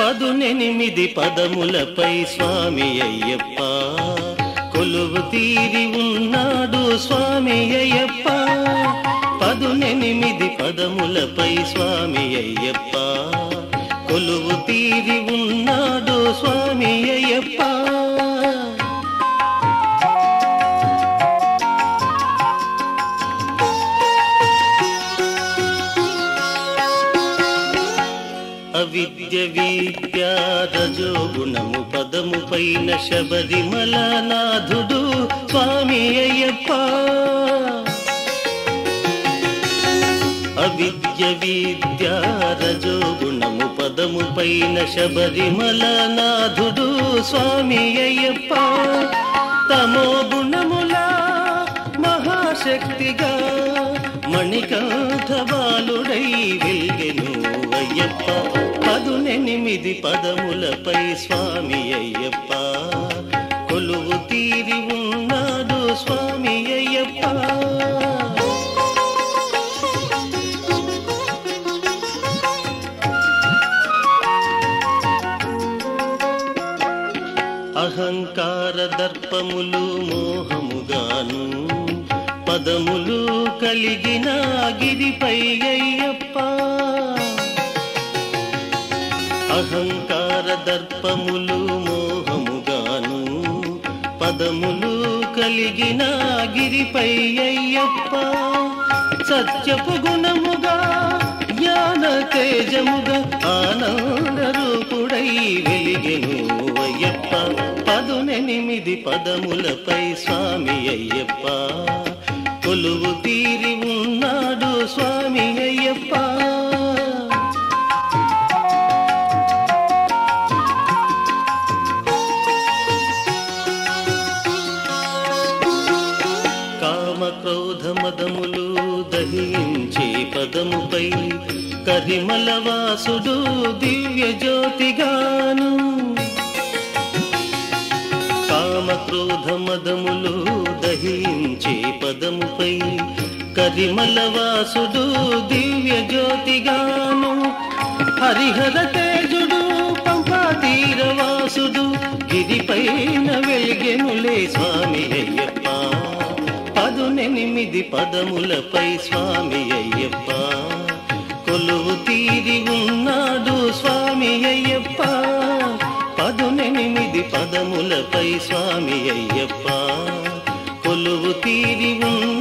పదునెనిమిది పదములపై స్వామి అయ్యప్ప కొలువు తీరి ఉన్నాడు స్వామి అయ్యప్ప పదునెనిమిది పదములపై స్వామి అయ్యప్ప కొలువు తీరి ఉన్నాడు స్వామి అయ్యప్ప అవిద్య విద్య రజోగుణము పదము పైన శబరిమల నాథుడు స్వామి అయ్యప్ప అవిద్య విద్య రజోగుణము పదము పైన శబరిమల నాథుడు స్వామి అయ్యప్ప తమో గుణముల మహాశక్తిగా మణికంఠ బాలుడై వెల్గెను అయ్యప్ప పదునెనిమిది పదములపై స్వామి అయ్యప్ప కొలువు తీరి ఉన్నాడు స్వామి అయ్యప్ప అహంకార దర్పములు మోహముగాను పదములు కలిగిన గిరిపై అయ్యప్ప అహంకార దర్పములు మోహముగాను పదములు కలిగిన గిరిపై అయ్యప్ప సత్యపు గుణముగా జ్ఞాన తేజముగా ఆనంద రూపుడై వెలిగెను అయ్యప్ప పదునెనిమిది పదములపై స్వామి అయ్యప్ప కొలువు తీరి ఉన్నాడు స్వామి అయ్యప్ప కామ క్రోధ మదములు దహించే పదముపై కరిమల వాసుడు దివ్య జ్యోతిగాను కామ క్రోధ మదములు దహించే పదముపై కరిమల వాసుడు దివ్య జ్యోతిగాను హరిహర తేజుడు పంపా తీరవాసుడు గిరిపైన వెలిగెనులే స్వామి అయ్యప్ప పదునెనిమిది పదములపై స్వామి అయ్యప్ప కొలువు తీరి ఉన్నాడు స్వామి అయ్యప్ప పదునెనిమిది పదములపై స్వామి అయ్యప్ప కొలువు తీరి ఉన్నాడు